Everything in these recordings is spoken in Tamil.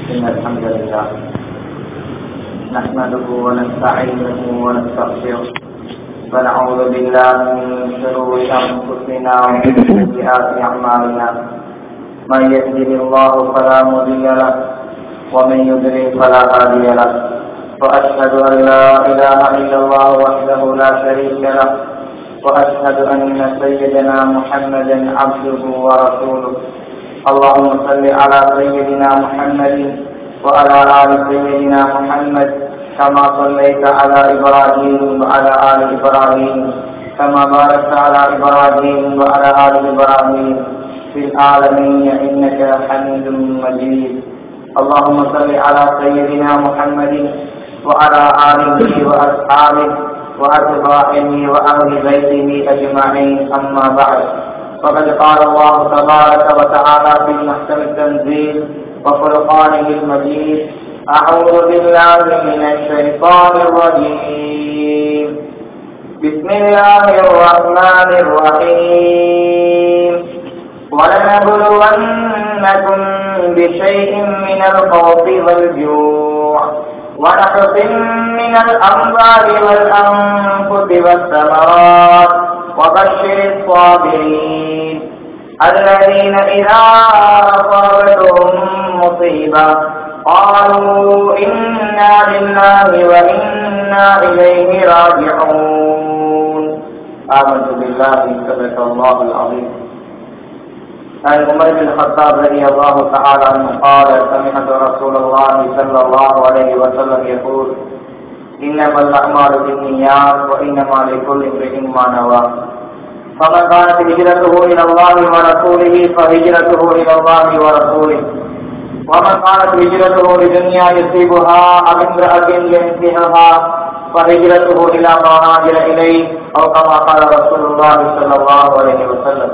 إن الحمد لله نحمده ونستعينه ونستغفره ونعوذ بالله من شرور أنفسنا ومن سيئات أعمالنا من يهده الله فلا مضل له ومن يضلل فلا هادي له وأشهد أن لا إله إلا الله وحده لا شريك له وأشهد أن سيدنا محمدا عبده ورسوله اللهم صل على سيدنا محمد وعلى آل سيدنا محمد كما صليت على إبراهيم وعلى آل إبراهيم كما باركت على إبراهيم وعلى آل إبراهيم في العالمين إنك حميد مجيد اللهم صل على سيدنا محمد وعلى آله وأصحابه وأتباعه وأهل بيته أجمعين أما بعد فقد قال الله تبارك وتعالى في محكم التنزيل وفرقانه المجيد أعوذ بالله من الشيطان الرجيم بسم الله الرحمن الرحيم ولنبلونكم بشيء من الخوف والجوع ونقص من الأموال والأنفس والثمرات وبشر الصابرين الذين إذا أصابتهم مصيبة قالوا إنا لله وإنا إليه راجعون آمنت بالله صدق الله العظيم عن عمر بن الخطاب رضي الله تعالى عنه قال سمعت رسول الله صلى الله عليه وسلم يقول إنما الأعمال بالنيات وإنما لكل امرئ ما نوى فمن كانت هجرته إلى الله ورسوله فهجرته إلى الله ورسوله ومن كانت هجرته لدنيا يصيبها أو امرأة ينكحها فهجرته إلى ما هاجر إليه أو كما قال رسول الله صلى الله عليه وسلم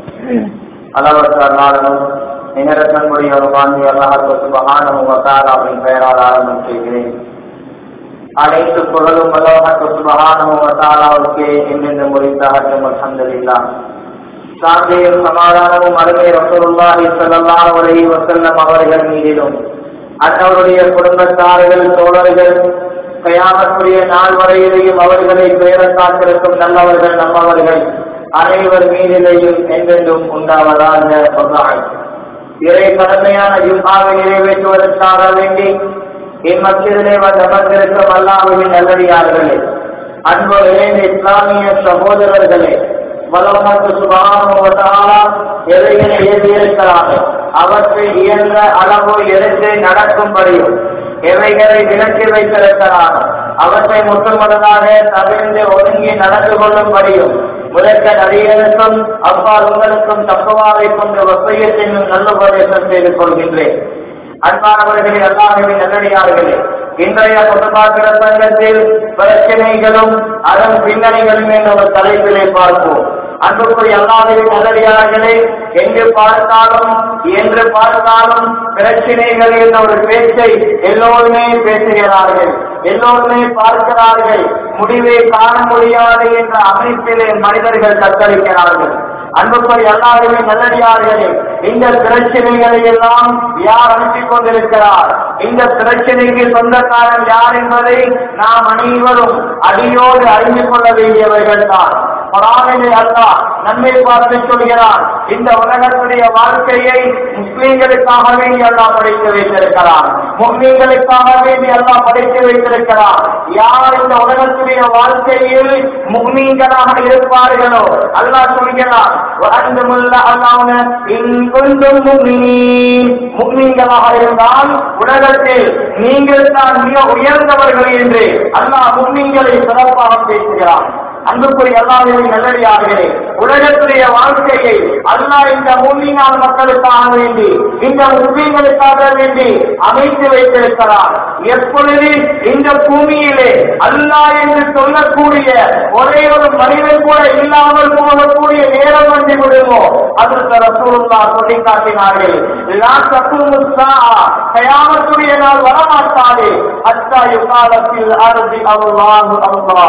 அளவற்ற அல்லாதனும் நிகரத்தன்முடைய ஒரு வாங்கி அல்லாஹு சுபஹானஹு வ தஆலாவின் பெயரால் ஆரம்பம் செய்கிறேன் அனைத்து புகழும் அல்லாஹு சுபஹானஹு வ தஆலாவுக்கு என்னென்று முடித்தாகட்டும் அல்ஹம்துலில்லாஹ் சாந்தியும் சமாதானமும் அருமை ரசூலுல்லாஹி ஸல்லல்லாஹு அலைஹி வஸல்லம் அவர்கள் மீதிலும் அன்னவருடைய குடும்பத்தார்கள் தோழர்கள் கயாமத்துடைய நாள் வரையிலேயும் அவர்களை பெயர் காத்திருக்கும் நல்லவர்கள் நம்மவர்கள் அனைவர் மீதிலையும் என்றென்றும் உண்டாவதாக சொன்னாள் இறை கடமையான ஜும்மாவை நிறைவேற்றுவதற்காக வேண்டி இம்மத்திலே வந்து அமர்ந்திருக்கும் அல்லாஹுவின் நல்லடியார்களே அன்பு இணைந்த இஸ்லாமிய சகோதரர்களே வளமத்து சுபானுவதாலா எதைகளை எழுதியிருக்கிறார்கள் அவற்றை இயன்ற அளவு எடுத்து நடக்கும்படியும் எவைகளை விலக்கி வைத்திருக்கிறார் அவற்றை முற்றுமுழுதாக தவிர்ந்து ஒதுங்கி நடந்து கொள்ளும்படியும் முதற்க நடிகருக்கும் அவ்வாறு உங்களுக்கும் தப்புவாவை கொண்டு வசையத்தின் நல்ல உபதேசம் செய்து கொள்கின்றேன் அன்பானவர்களே அல்லாஹின் நல்லடியார்களே இன்றைய குடும்பாக்கிற சங்கத்தில் பிரச்சனைகளும் அதன் பின்னணிகளும் என்ற ஒரு தலைப்பிலே பார்ப்போம் அன்புக்குரிய அல்லாஹின் நல்லடியார்களே எங்கு பார்த்தாலும் என்று பார்த்தாலும் பிரச்சனைகள் என்ற ஒரு பேச்சை எல்லோருமே பேசுகிறார்கள் எல்லோருமே பார்க்கிறார்கள் முடிவை காண முடியாது என்ற அமைப்பிலே மனிதர்கள் தத்தளிக்கிறார்கள் அன்புக்குரிய எல்லாருமே நல்லடியார்களே இந்த பிரச்சனைகளை எல்லாம் யார் அனுப்பி கொண்டிருக்கிறார் இந்த பிரச்சனைக்கு சொந்தக்காரன் யார் என்பதை நாம் அனைவரும் அடியோடு அறிந்து கொள்ள வேண்டியவர்கள் தான் பராமரி அல்லா நம்மை பார்த்து சொல்கிறார் இந்த உலகத்துடைய வாழ்க்கையை முஸ்லீம்களுக்காக வேண்டி அல்லா படைத்து வைத்திருக்கிறார் முஸ்லீம்களுக்காக வேண்டி அல்லா படைத்து வைத்திருக்கிறார் யார் இந்த உலகத்துடைய வாழ்க்கையில் முக்மீன்களாக இருப்பார்களோ அல்லாஹ் சொல்கிறார் முக்மீன்களாக இருந்தால் உலகத்தில் நீங்கள் தான் மிக உயர்ந்தவர்கள் என்று அல்லாஹ் முக்மீன்களை சிறப்பாக பேசுகிறார் அன்புக்குரிய எல்லாருமே நல்லடியார்களே உலகத்துடைய வாழ்க்கையை அல்லாஹ் இந்த மூமினால் மக்களுக்காக வேண்டி இந்த முஸ்லீம்களுக்காக வேண்டி அமைத்து வைத்திருக்கிறார் எப்பொழுது இந்த பூமியிலே அல்லாஹ் என்று சொல்லக்கூடிய ஒரே ஒரு மனிதன் கூட இல்லாமல் போகக்கூடிய நேரம் வந்து விடுமோ அதற்கு ரசூலுல்லா சொல்லி காட்டினார்கள் லா தக்குமு ஸாஆ கயாமத்துடைய நாள் வரமாட்டாது அத்தா யுகாலத்தில் அர்தி அல்லாஹு அல்லாஹ்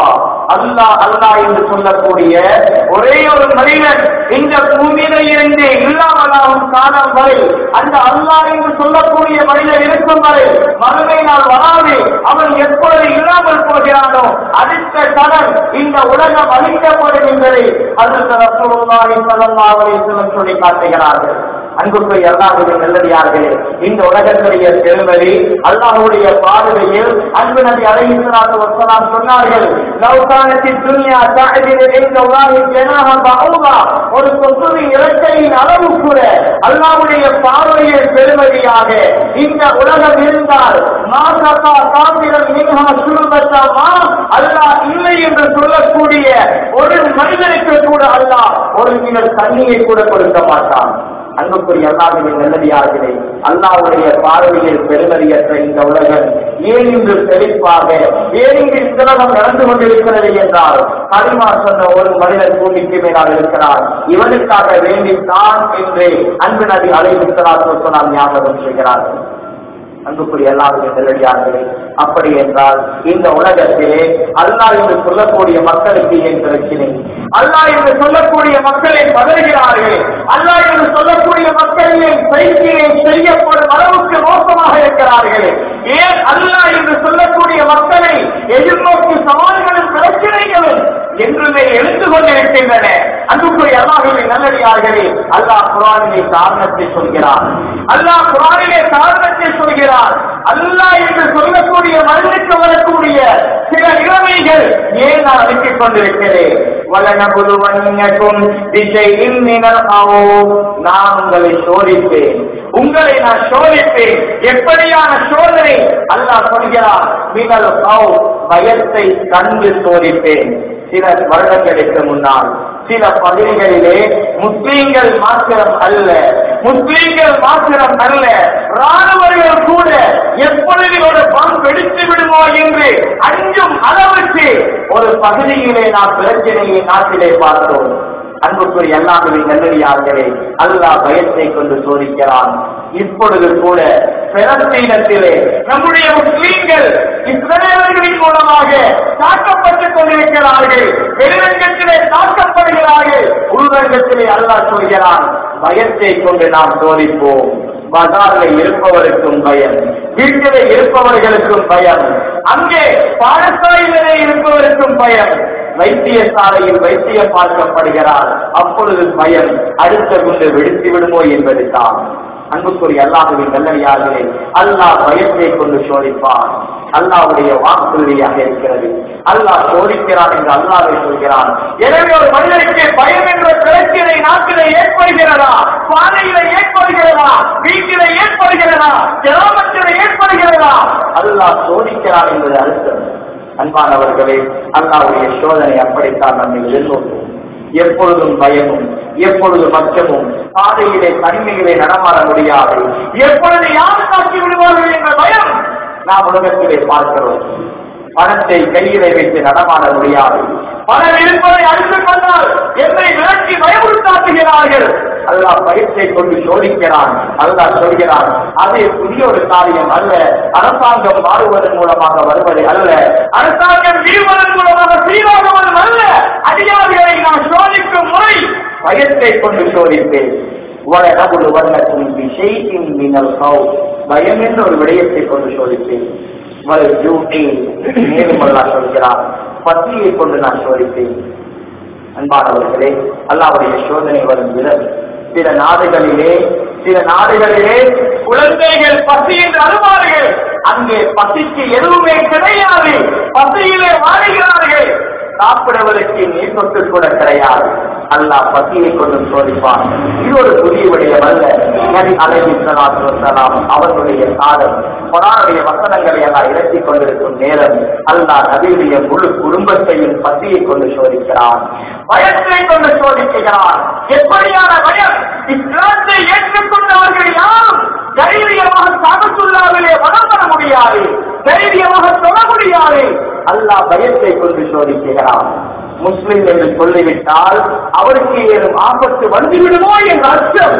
அல்லாஹ் அல்லாஹ் என்று சொல்லக்கூடிய ஒரே ஒரு மனிதன் இந்த பூமியில இருந்து இல்லாமலாகும் காலம் வரை அந்த அல்லாஹ் என்று சொல்லக்கூடிய மனிதன் இருக்கும் வரை மறுமை நாள் வராது அவன் எப்பொழுது இல்லாமல் போகிறானோ அடுத்த கடன் இந்த உலகம் அழிக்கப்படும் என்பதை அதற்கு ரசூலுல்லாஹி ஸல்லல்லாஹு அலைஹி வஸல்லம் சொல்லி காட்டுகிறார்கள் அன்புக்குரிய அல்லாஹுடைய நல்லடியார்களே இந்த உலகத்துடைய பெருமதி அல்லாஹுடைய பாதுகையில் அன்பு நபி அலைஹிஸ்ஸலாத்து வஸலாம் சொன்னார்கள் லவ்கானத்தி துன்யா தஅதிலு இன்தல்லாஹி ஜனாஹ பஅூதா ஒரு கொசுவின் இறக்கையின் அளவு கூட அல்லாஹ்வுடைய பார்வையில் பெருமதியாக இந்த உலகம் இருந்தால் மாசகா காபிரன் மின்ஹா சுருபத்தா மா அல்லாஹ் இல்லை என்று சொல்லக்கூடிய ஒரு மனிதனுக்கு கூட அல்லாஹ் ஒரு மினல் தண்ணியை கூட கொடுக்க மாட்டான் அன்புக்குரிய அல்லாஹுவின் நல்லடியார்களே அல்லாஹ்வுடைய பார்வையில் பெருமதியற்ற இந்த உலகம் ஏன் இன்று செழிப்பாக ஏன் இங்கு இந்த உலகம் நடந்து கொண்டிருக்கிறது என்றால் கலிமா சொன்ன ஒரு மனிதன் பூமிக்கு மேலாக இருக்கிறார் இவனுக்காக வேண்டித்தான் என்று அன்பு நபி அலைவித்தலாத்து சொன்னால் ஞாபகம் செய்கிறார்கள் அன்புக்குரிய எல்லாருமே நெல்லடியார்களே அப்படி என்றால் இந்த உலகத்திலே அல்லாஹ் என்று சொல்லக்கூடிய மக்களுக்கு ஏன் பிரச்சனை அல்லாஹ் என்று சொல்லக்கூடிய மக்களை பதறுகிறார்கள் அல்லாஹ் என்று சொல்லக்கூடிய மக்களிலே பயிற்சியை செய்யப்படும் அளவுக்கு மோசமாக இருக்கிறார்கள் ஏன் அல்லாஹ் என்று சொல்லக்கூடிய மக்களை எதிர்நோக்கி சவால்களும் பிரச்சனைகளும் என்றுமே எழுந்து கொண்டிருக்கின்றன அன்புக்குரிய அல்லாஹுவின் நல்லடியார்களே அல்லாஹ் குரானிலே காரணத்தை சொல்கிறார் அல்லாஹ் குரானிலே காரணத்தை சொல்கிறார் அல்லாஹ் என்று சொல்லக்கூடிய மனிதனுக்கு வரக்கூடிய சில நிலைமைகள் ஏன் நான் அனுப்பிக் கொண்டிருக்கிறேன் வலனபுதுவன்யக்கும் திசையின் நிகழ்காவும் நான் உங்களை சோதிப்பேன் உங்களை நான் சோதிப்பேன் எப்படியான சோதனை அல்லாஹ் சொல்கிறார் மினல் காவ் பயத்தை கண்டு சோதிப்பேன் சில வருடங்களுக்கு முன்னால் சில பகுதிகளிலே முஸ்லீம்கள் மாத்திரம் அல்ல முஸ்லீம்கள் மாத்திரம் அல்ல ராணுவர்கள் கூட எப்பொழுது ஒரு பங்கு வெடித்து விடுமோ என்று அஞ்சும் அளவுக்கு ஒரு பகுதியிலே நாம் பிரச்சனையை நாட்டிலே பார்த்தோம் அன்புக்குரிய எல்லாமே நல்லடியார்களே அல்லாஹ் பயத்தை கொண்டு சோதிக்கிறான் இப்பொழுது கூட பிறந்தீனத்திலே நம்முடைய முஸ்லீம்கள் இஸ்ரேலர்களின் மூலமாக தாக்கப்பட்டுக் கொண்டிருக்கிறார்கள் வெளிரங்கத்திலே தாக்கப்படுகிறார்கள் உள்ரங்கத்திலே அல்லாஹ் சொல்கிறான் பயத்தை கொண்டு நாம் சோதிப்போம் பஜாரில் இருப்பவருக்கும் பயம் வீட்டிலே இருப்பவர்களுக்கும் பயம் அங்கே பாடசாலையிலே இருப்பவருக்கும் பயம் வைத்தியசாலையில் வைத்தியம் பார்க்கப்படுகிறார் அப்பொழுது பயம் அடுத்த குண்டு வெடித்து விடுமோ என்பது தான் அன்புக்குரிய அல்லாஹுவின் நல்லடியார்களே அல்லாஹ் பயத்தை கொண்டு சோதிப்பான் அல்லாஹ்வுடைய வாக்குறுதியாக இருக்கிறது அல்லாஹ் சோதிக்கிறான் என்று அல்லாஹ்வை சொல்கிறான் எனவே ஒரு மனிதனுக்கு பயம் என்ற பிரச்சனை நாட்டிலே ஏற்படுகிறதா பாதையில ஏற்படுகிறதா வீட்டிலே ஏற்படுகிறதா கிராமத்திலே ஏற்படுகிறதா அல்லாஹ் சோதிக்கிறான் என்பது அர்த்தம் அன்பானவர்களே அல்லாஹ்வுடைய சோதனை அப்படித்தான் நம்மை எதிர்நோக்கும் எப்பொழுதும் பயமும் எப்பொழுதும் அச்சமும் பாதையிலே தனிமையிலே நடமாட முடியாது எப்பொழுது யார் தாக்கி விடுவார்கள் என்ற பயம் நாம் உலகத்திலே பார்க்கிறோம் பணத்தை கையிலே வைத்து நடமாட முடியாது பணம் இருப்பதை அறிந்து கொண்டால் என்னை விரட்டி பயமுறுத்தாக்குகிறார்கள் அல்லாஹ் பயிற்சியை கொண்டு சோதிக்கிறான் அல்லாஹ் சொல்கிறான் அது புதிய ஒரு காரியம் அல்ல அரசாங்கம் மாறுவதன் மூலமாக வருவது அல்ல அரசாங்கம் வீழ்வதன் மூலமாக சீராகுவதும் அல்ல அதிகாரிகளை நான் சோதிக்கும் முறை பயத்தை கொண்டு சோதிப்பேன் வளரபுடு வர்ணக்கும் விஷயத்தின் மின்னல் கௌ பயம் என்ற ஒரு விடயத்தை கொண்டு சோதிப்பேன் வல் ஜூட்டி மேலும் அல்லாஹ் சொல்கிறான் பத்தியை கொண்டு நான் சோதிப்பேன் அன்பானவர்களே அல்லாவுடைய சோதனை வரும் விதம் சில நாடுகளிலே சில நாடுகளிலே குழந்தைகள் பசி என்று அழுவார்கள் அங்கே பசிக்கு எதுவுமே கிடையாது பசியிலே வாழுகிறார்கள் சாப்பிடுவதற்கு நீர் சொட்டு கூட கிடையாது அல்லாஹ் பசியை கொண்டு சோதிப்பான் இது ஒரு புதிய விடயம் அல்ல நபி அலைஹி ஸலாத்து வஸலாம் அவர்களுடைய சாதம் குரானுடைய வசனங்களை எல்லாம் இறக்கிக் கொண்டிருக்கும் நேரம் அல்லாஹ் நபியுடைய முழு குடும்பத்தையும் பசியை கொண்டு சோதிக்கிறான் பயத்தை கொண்டு சோதிக்கிறான் எப்படியான பயம் இஸ்லாத்தை ஏற்றுக்கொண்டவர்கள் யாரும் தைரியமாக சாகத்துள்ளாவிலே வளம் பெற முடியாது தைரியமாக சொல்ல முடியாது அல்லாஹ் பயத்தை கொண்டு சோதிக்கிறான் முஸ்லிம் என்று சொல்லிவிட்டால் அவருக்கு ஏதும் ஆபத்து வந்துவிடுமோ என்ற அர்த்தம்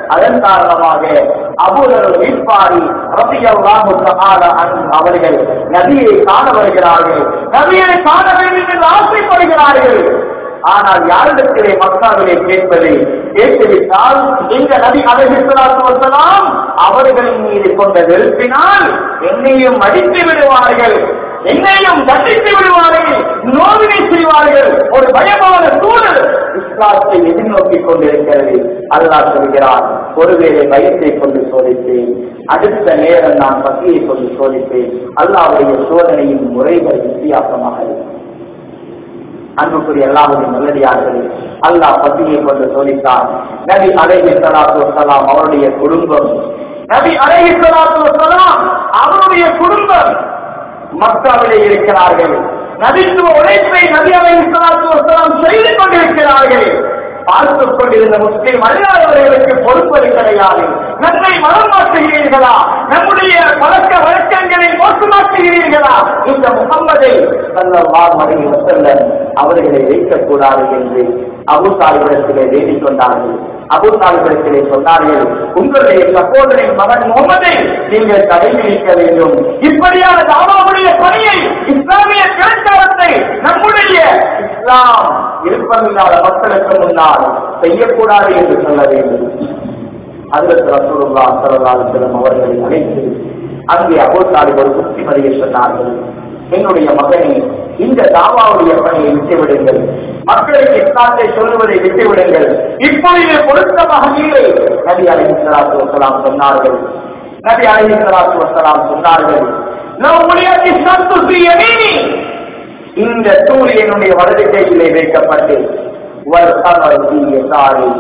அதன் காரணமாக அபூதர் வீட்பாரி ரபியல்லாஹு தஆலா அன்ஹு அவர்கள் நபியை காண வருகிறார்கள் நபியை காண வேண்டும் என்று ஆசைப்படுகிறார்கள் ஆனால் யாரிடத்திலே மக்காவிலே கேட்பது கேட்டுவிட்டால் இந்த நபி அலைஹிஸ்ஸலாத்து வஸலாம் அவர்களின் மீது கொண்ட வெறுப்பினால் என்னையும் அடித்து விடுவார்கள் என்னையும் தண்டித்து விடுவார்கள் நோவினை செய்வார்கள் ஒரு பயமான சூழல் இஸ்லாத்தை எதிர்நோக்கிக் கொண்டிருக்கிறது அல்லாஹ் சொல்கிறார் ஒருவேளை பயத்தை கொண்டு சோதித்தேன் அடுத்த நேரம் நான் பசியை கொண்டு சோதித்தேன் அல்லாவுடைய சோதனையின் முறைகள் வித்தியாசமாக இருக்கும் அன்புக்குரிய எல்லாருடைய நல்லடியார்களே அல்லாஹ் பத்தியை கொண்டு சோதித்தார் நபி அலைஹி ஸலாத்து வஸலாம் அவருடைய குடும்பம் நபி அலைஹி ஸலாத்து வஸலாம் அவருடைய குடும்பம் மக்காவிலே இருக்கிறார்கள் நபித்துவ உழைப்பை நபி அலைஹி ஸலாத்து வஸலாம் செய்து கொண்டிருக்கிறார்கள் பார்த்துக் கொண்டிருந்த முஸ்லிம் அல்லாதவர்களுக்கு பொறுப்பது கிடையாது நம்மை மனம் மாற்றுகிறீர்களா நம்முடைய பழக்க வழக்கங்களை மோசமாக்குகிறீர்களா இந்த முகம்மதை சல்லல்லாஹு அலைஹி வஸல்லம் அவர்களை வைக்கக்கூடாது என்று அபு தாலிபிடத்திலே வேண்டிக் கொண்டார்கள் அபு தாலிபிடத்திலே சொன்னார்கள் உங்களுடைய சகோதரின் மகன் முகமதை நீங்கள் கடைபிடிக்க வேண்டும் இப்படியான தாவாவுடைய பணியை இஸ்லாமிய கலாச்சாரத்தை நம்முடைய இஸ்லாம் விருப்பமில்லாத மக்களுக்கு முன்னால் செய்யக்கூடாது என்று சொல்ல வேண்டும் அதில் ரசூலுல்லா ஸல்லல்லாஹு அலைஹி வஸல்லம் அவர்களை அழைத்து அங்கே அபூ தாலிப் ஒரு புத்திமதியை சொன்னார்கள் என்னுடைய மகனே இந்த தாவாவுடைய பணியை விட்டுவிடுங்கள் மக்களுக்கு இஸ்லாத்தை சொல்லுவதை விட்டுவிடுங்கள் இப்பொழுது பொருத்தமாக இல்லை நபி அலைஹி ஸலாத்து வஸலாம் சொன்னார்கள் நபி அலைஹி ஸலாத்து வஸலாம் சொன்னார்கள் லவ் முலியத்தி ஷம்சு ஃபீ யமீனி இந்த சூரியனுடைய வலது கையிலே வைக்கப்பட்டு வல் கமரு ஃபீ யசாரி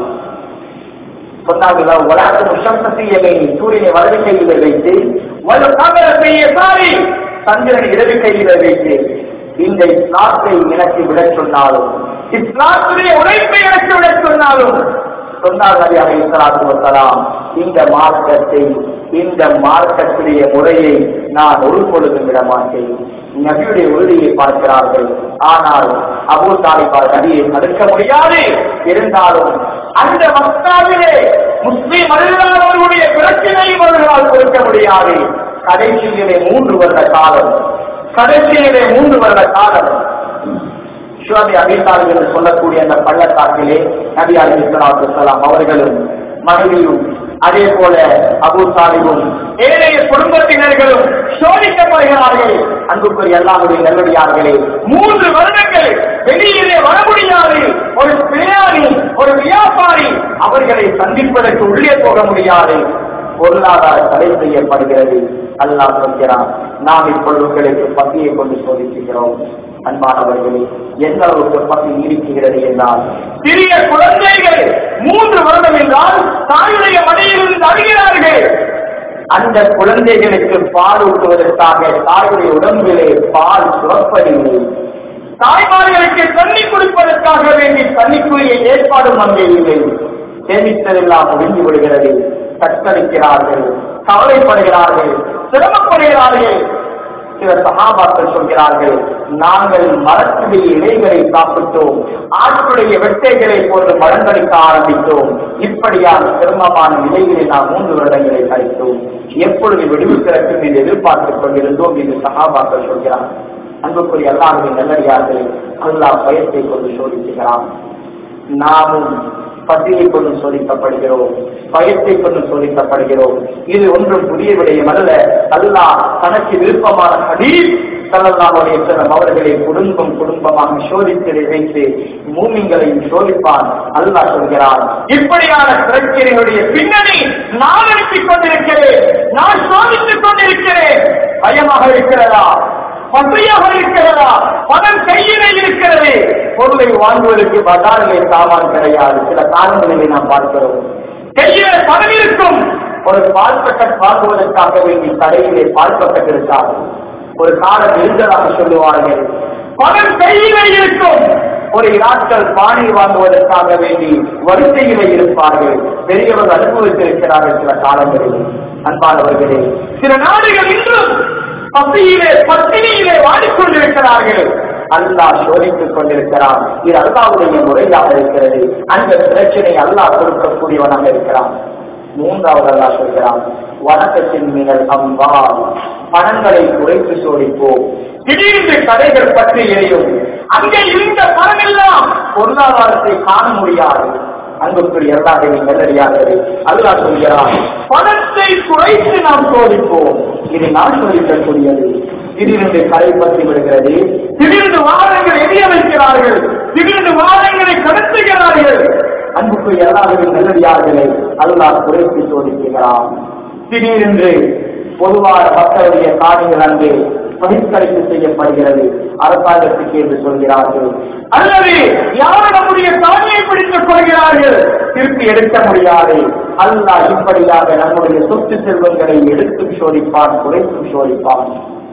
சொன்னார்களா உலகத்து சம்சசியமே சூரியனை வலது கையில வைத்து வலு கமர செய்ய சாரி சந்திரன் இடது கையில வைத்து இந்த இஸ்லாத்தை எனக்கு விட சொன்னாலும் இஸ்லாத்துடைய உழைப்பை எனக்கு விட சொன்னாலும் சொன்னார் நபி அலை இஸ்லாத்து வசலாம் இந்த மார்க்கத்தை இந்த மார்க்கத்துடைய முறையை நான் ஒரு பொழுதும் விட மாட்டேன் நபியுடைய உறுதியை பார்க்கிறார்கள் ஆனால் அபூ தாலிபால் நபியை தடுக்க முடியாது இருந்தாலும் அந்த மக்காவிலே முஸ்லிம் அல்லாதவர்களுடைய பிரச்சனையும் அவர்களால் கொடுக்க முடியாது கடைசியிலே மூன்று வருட காலம் கடைசியிலே மூன்று வருட காலம் சுவாமி அபிசாலி என்று சொல்லக்கூடிய அந்த பள்ளத்தாக்கிலே நபி அலி இஸ்லாம் அவர்களும் மனைவியும் அதே போல அபு சாலிபும் ஏழைய குடும்பத்தினர்களும் சோதிக்கப்படுகிறார்கள் அன்புக்குரிய எல்லாருடைய நல்லடியார்களே மூன்று வருடங்கள் வெளியிலே வர முடியாது ஒரு பிரயாணி ஒரு வியாபாரி அவர்களை சந்திப்பதற்கு உள்ளே போக முடியாது பொருளாதார தடை செய்யப்படுகிறது அல்லாஹ் சொல்கிறான் நாம் இப்பொழுது உங்களுக்கு பசியை கொண்டு சோதிக்கிறோம் அன்பானவர்களே எந்த அளவுக்கு பசி நீடிக்கிறது என்றால் சிறிய குழந்தைகள் மூன்று வருடம் என்றால் தாயுடைய மடியிலிருந்து அழுகிறார்கள் அந்த குழந்தைகளுக்கு பால் ஊட்டுவதற்காக தாயுடைய உடம்பிலே பால் சுரப்பதில்லை தாய்மார்களுக்கு தண்ணி குடிப்பதற்காக வேண்டி தண்ணிக்குரிய ஏற்பாடும் அங்கே இல்லை சேமித்ததெல்லாம் முடிந்து விடுகிறது தத்தளிக்கிறார்கள் கவலைப்படுகிறார்கள் சிரமப்படுகிறார்கள் சில சகாபாக்கள் சொல்கிறார்கள் நாங்கள் மரத்துடைய இலைகளை சாப்பிட்டோம் ஆற்றுடைய வெட்டைகளை போன்று மரங்களிக்க ஆரம்பித்தோம் இப்படியான சிரமமான நிலைகளை நாம் மூன்று வருடங்களை கழித்தோம் எப்பொழுது விடுவி கிடைக்கும் என்று எதிர்பார்த்துக் கொண்டிருந்தோம் என்று சகாபாக்கள் சொல்கிறார் அன்புக்குரிய எல்லாருமே நல்லடியார்களே அல்லாஹ் பயத்தை கொண்டு சோதிக்கிறான் நாமும் பசியை கொண்டு சோதிக்கப்படுகிறோம் பயத்தை கொண்டு சோதிக்கப்படுகிறோம் இது ஒன்றும் புதிய விடயம் அல்ல அல்லாஹ் தனக்கு விருப்பமான ஹதீஸ் சல்லல்லாஹுடைய செல்லம் அவர்களை குடும்பம் குடும்பமாக சோதித்து வைத்து மூமிங்களையும் சோதிப்பான் அல்லாஹ் சொல்கிறான் இப்படியான பிரச்சனைகளுடைய பின்னணி நான் அனுப்பிக் கொண்டிருக்கிறேன் நான் சோதித்துக் கொண்டிருக்கிறேன் பயமாக இருக்கிறதா பசியாக இருக்கிறதா பணம் கையிலே இருக்கிறது பொருளை வாங்குவதற்கு பஜாரிலே சாமான் கிடையாது சில காரணங்களை நாம் பார்க்கிறோம் கையிலே பணம் இருக்கும் ஒரு பால் பக்கெட் வாங்குவதற்காக வேண்டி கடையிலே பால் பக்கெட் இருக்காது ஒரு காலம் இருந்ததாக சொல்லுவார்கள் பணம் கையிலே இருக்கும் ஒரு நாட்கள் பானை வாங்குவதற்காக வேண்டி வரிசையிலே இருப்பார்கள் பெரியவர்கள் அனுபவித்திருக்கிறார்கள் சில காலங்களில் அன்பானவர்களே சில நாடுகள் இன்றும் பசியிலே பத்தினியிலே வாடிக்கொண்டிருக்கிறார்கள் அல்லாஹ் சோதித்துக் கொண்டிருக்கிறான் இது அல்லாவுடைய முறையாக இருக்கிறது அந்த பிரச்சனை அல்லாஹ் கொடுக்கக்கூடியவனாக இருக்கிறான் மூன்றாவது அல்லாஹ் சொல்கிறான் வணக்கத்தின் மின்னல் அம்பால் பணங்களை குறைத்து சோடிப்போம் திடீர்னு கடைகள் பற்றி எரியும் அங்கே இருந்த பணம் எல்லாம் பொருளாதாரத்தை காண முடியாது அன்புக்குரிய எல்லாருமே நல்லடியாகவே அல்லாஹ் சொல்கிறான் பணத்தை குறைத்து நாம் சோதிப்போம் இது நான் சோதிக்கக்கூடியது திடீரென்று கடை பற்றி விடுகிறது திடீர்னு வாகனங்கள் எரிய வைக்கிறார்கள் திடீர்னு வாகனங்களை கடத்துகிறார்கள் அன்புக்குரிய எல்லாருமே நல்லடியார்களே அல்லாஹ் குறைத்து சோதிக்கிறான் திடீரென்று பொதுவான மக்களுடைய காரியங்கள் அங்கு பகிஷ்கரிப்பு செய்யப்படுகிறது அரசாங்கத்துக்கு என்று சொல்கிறார்கள் அல்லது யார் நம்முடைய தானியை பிடித்துக் கொள்கிறார்கள் திருப்பி எடுக்க முடியாது அல்லாஹ் இப்படியாக நம்முடைய சொத்து செல்வங்களை எடுத்தும் சோதிப்பான் குறைத்தும் சோதிப்பான்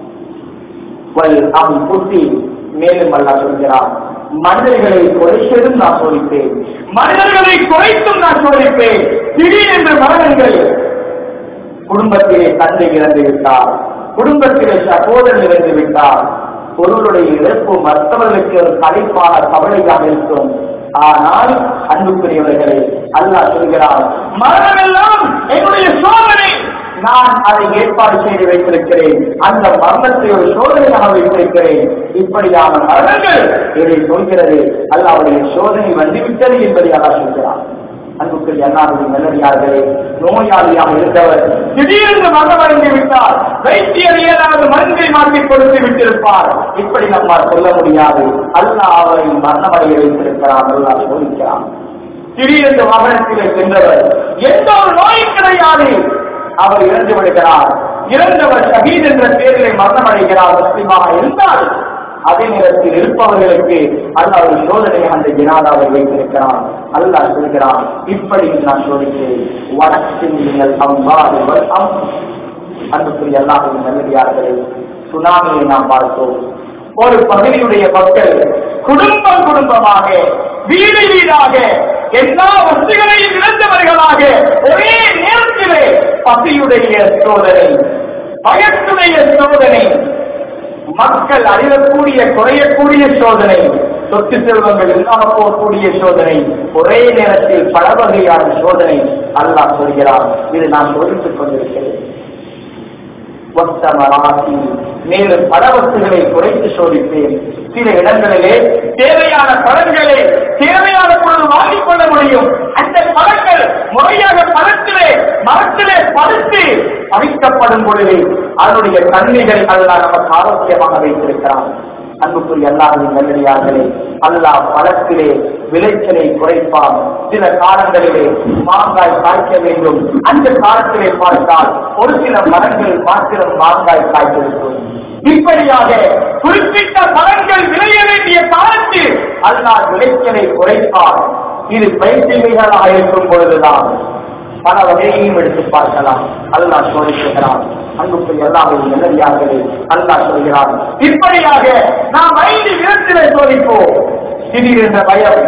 வல் அம் புத்தி மேலும் அல்லாஹ் சொல்கிறான் மனிதர்களை குறைத்ததும் நான் சோதிப்பேன் மனிதர்களை குறைத்தும் நான் சோதிப்பேன் திடீரென்று மரணங்கள் குடும்பத்திலே தந்தை இறந்து விட்டார் குடும்பத்திலே சகோதரன் இறந்து விட்டார் பொருளுடைய இழப்பு மற்றவர்களுக்கு ஒரு கலைப்பான கவலையாக இருக்கும் ஆனால் அன்புக்குரியவர்களே அல்லாஹ் சொல்கிறார் மரணமெல்லாம் என்னுடைய சோதனை நான் அதை ஏற்பாடு செய்து வைத்திருக்கிறேன் அந்த மரணத்தை ஒரு சோதனையாக வைத்திருக்கிறேன் இப்படியான மரணங்கள் இதை சொல்கிறது அல்லாவுடைய சோதனை வந்துவிட்டது என்பதை அல்லாஹ் சொல்கிறார் அன்புக்குரிய அண்ணாவுடைய நல்லடியார்களே நோயாளியாக இருந்தவர் திடீரென்று மரணமடைந்து விட்டார் வைத்தியர் ஏதாவது மருந்தை மாற்றி கொடுத்து விட்டிருப்பார் இப்படி நம்மால் சொல்ல முடியாது அல்லாஹ் அவரை மரணமடைய வைத்திருக்கிறார் அல்லாஹ் சோதிக்கிறார் திடீரென்று வாகனத்திலே சென்றவர் எந்த ஒரு நோயும் கிடையாது அவர் இறந்து விடுகிறார் இறந்தவர் ஷஹீத் என்ற பெயரிலே மரணமடைகிறார் முஸ்லிமாக இருந்தால் அதே நேரத்தில் இருப்பவர்களுக்கு அல்லாஹ் ஒரு சோதனையை அந்த ஜனாதாவை வைத்திருக்கிறான் அல்லாஹ் சொல்கிறான் இப்படி நான் சோதிக்கிறேன் வடக்கின் நீங்கள் அம்பாது அம் அன்புக்குரிய அல்லாஹின் நல்லடியார்களே சுனாமியை நாம் பார்த்தோம் ஒரு பகுதியுடைய மக்கள் குடும்பம் குடும்பமாக வீடு வீடாக எல்லா வசதிகளையும் இழந்தவர்களாக ஒரே நேரத்திலே பசியுடைய சோதனை பயத்துடைய சோதனை மக்கள் அழியக்கூடிய குறையக்கூடிய சோதனை சொத்து செல்வங்கள் இல்லாம போகக்கூடிய சோதனை ஒரே நேரத்தில் பல வகையான சோதனை அல்லாஹ் சொல்கிறார் இது நான் சோதித்துக் கொண்டிருக்கிறேன் ஒத்தமராசி மேலும் பல வஸ்துகளை குறைத்து சோதிப்பேன் சில இடங்களிலே தேவையான பழங்களை தேவையான பொருள் வாங்கிக் கொள்ள முடியும் அந்த பழங்கள் முறையாக பழத்திலே மரத்திலே பழுத்து அவிக்கப்படும் பொழுது அதனுடைய தன்மைகள் அல்லாஹ் நமக்கு ஆரோக்கியமாக வைத்திருக்கிறான் அன்புக்குரிய அல்லாஹின் நல்லடியார்களே அல்லாஹ் பழத்திலே விளைச்சலை குறைப்பான் சில காலங்களிலே மாங்காய் காய்க்க வேண்டும் அந்த காலத்திலே பார்த்தால் ஒரு சில மரங்கள் மாத்திரம் மாங்காய் காய்த்திருக்கும் இப்படியாக குறிப்பிட்ட பழங்கள் விளைய வேண்டிய காலத்தில் அல்லாஹ் விளைச்சலை குறைப்பான் இது பயிற்சிகளாக இருக்கும் பொழுதுதான் பல வகையையும் எடுத்து பார்க்கலாம் அல்லாஹ் சோதிக்கிறான் அன்புக்குரிய எல்லாரும் நல்லடியார்களே அல்லாஹ் சொல்கிறான் இப்படியாக நாம் ஐந்து விதத்திலே சோதிப்போம் திடீரென்ற பயம்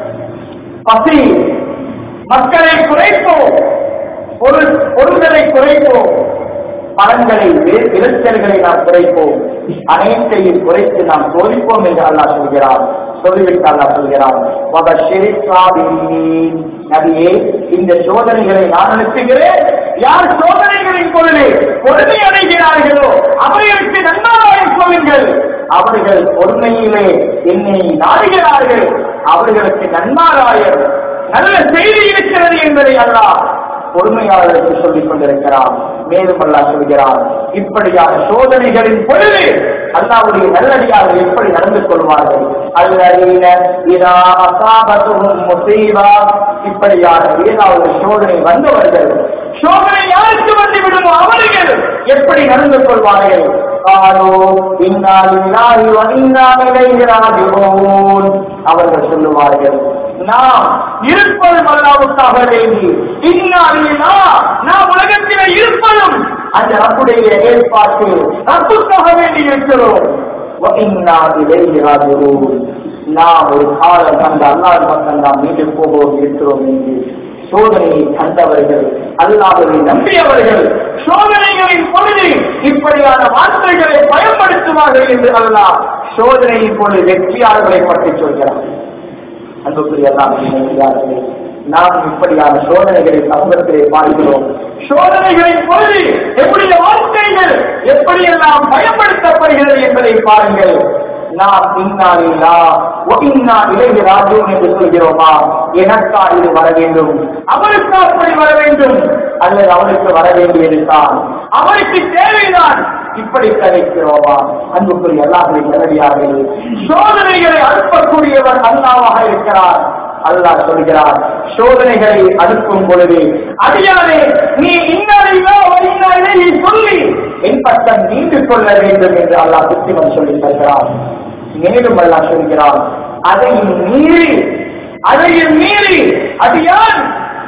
பசி மக்களை குறைப்போம் பொருள் பொருள்களை குறைப்போம் பழங்களை வே- விளைச்சல்களை நாம் குறைப்போம் அனைத்தையும் குறைத்து நாம் சோதிப்போம் என்று அல்லாஹ் சொல்கிறான் சொல்லிவிட்டு அல்லாஹ் சொல்கிறான் "வபஷிரி சாபிரீன்." நபியே இந்த சோதனைகளை நான் அனுப்புகிறேன் யார் சோதனைகளின் பொழுது பொறுமை அடைகிறார்களோ அவர்களுக்கு நன்மாராயம் சொல்லுங்கள் அவர்கள் பொறுமையிலே என்னை நாடுகிறார்கள் அவர்களுக்கு நன்மாராயம் நல்ல செய்தி இருக்கிறது என்பதை அல்லாஹ் பொறுமையாளருக்கு சொல்லிக் கொண்டிருக்கிறான் மேலும் அல்லாஹ் சொல்கிறான் இப்படியான சோதனைகளின் பொழுது அல்லாவுடைய நல்லடியார்கள் எப்படி நடந்து கொள்வார்கள் அல்லதீன இதா அசாபத்தும் முசீபா இப்படியான ஏதாவது சோதனை வந்தவர்கள் சோதனை யாருக்கு வந்து விடுமோ அவர்கள் எப்படி நடந்து கொள்வார்கள் காலோ இன்னாலில்லாஹி வ இன்னா இலைஹி ராஜிஊன் அவர்கள் சொல்லுவார்கள் நாம் இருப்பதும் அல்லாவுக்காக வேண்டி இன்னாலில்லா நாம் உலகத்திலே இருப்பதும் அந்த ரப்புடைய ஏற்பாட்டு ரப்புக்காக வேண்டி இருக்கிறோம் வ இன்னா இலைஹி ராஜிஊன் நாம் ஒரு காலம் அந்த அல்லாஹ் பக்கம் நாம் மீண்டு போவோம் இருக்கிறோம் என்று சோதனையை கண்டவர்கள் அல்லாதவை நம்பியவர்கள் சோதனைகளின் பொழுது இப்படியான வார்த்தைகளை பயன்படுத்துவார்கள் என்று அல்லாஹ் சோதனையின் பொழுது வெற்றியாளர்களை பற்றி சொல்கிறார் அன்புக்குரிய எல்லாம் நாம் இப்படியான சோதனைகளை சமூகத்திலே பார்க்கிறோம் சோதனைகளின் பொழுது எங்களுடைய வாழ்க்கைகள் எப்படியெல்லாம் பயன்படுத்தப்படுகிறது என்பதை பாருங்கள் நாம் இன்னாலில்லா ஒன்னா இளைஞர் ராஜ்யம் என்று சொல்கிறோமா எனக்கா இது வர வேண்டும் அவனுக்கு அப்படி வர வேண்டும் அல்லது அவனுக்கு வர வேண்டியது தான் அவனுக்கு தேவைதான் இப்படி கதைக்கிறோமா அன்புக்குரிய எல்லாத்தையும் நேரடியாக சோதனைகளை அனுப்பக்கூடியவர் அல்லாவாக இருக்கிறார் அல்லாஹ் சொல்கிறார் சோதனைகளை அனுப்பும் பொழுது அடியாரே நீ இன்னாரையோ இன்னாரே நீ சொல்லி என் பக்கம் நீண்டு கொள்ள வேண்டும் என்று அல்லாஹ் புத்திமன் சொல்லி தருகிறார் மேலும் அல்லாஹ் சொல்கிறார் அதையும் மீறி அதையும் மீறி அடியான்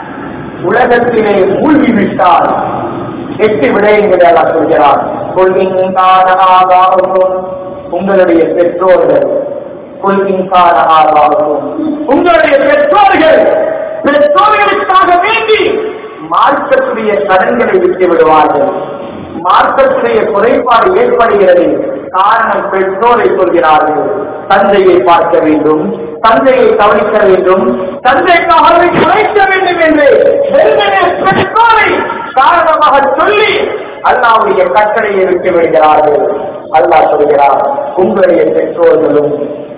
உலகத்திலே மூழ்கி விட்டால் எட்டு விடயங்களை அல்லாஹ் சொல்கிறார் கொள்கின்றான ஆதாரமும் உங்களுடைய பெற்றோர்கள் கொள்கின்றான ஆதாரமும் உங்களுடைய பெற்றோர்கள் பெற்றோர்களுக்காக வேண்டி மார்க்கத்துடைய கடன்களை விட்டு விடுவார்கள் மார்க்கத்துடைய குறைபாடு ஏற்படுகிறது காரணம் பெற்றோரை சொல்கிறார்கள் தந்தையை பார்க்க வேண்டும் தந்தையை கவனிக்க வேண்டும் தந்தைக்காக அவரை குறைக்க வேண்டும் என்று வெறுமனே பெற்றோரை காரணமாக சொல்லி அல்லாவுடைய கட்டளையை விட்டு விடுகிறார்கள் அல்லாஹ் சொல்கிறார் உங்களுடைய பெற்றோர்களும்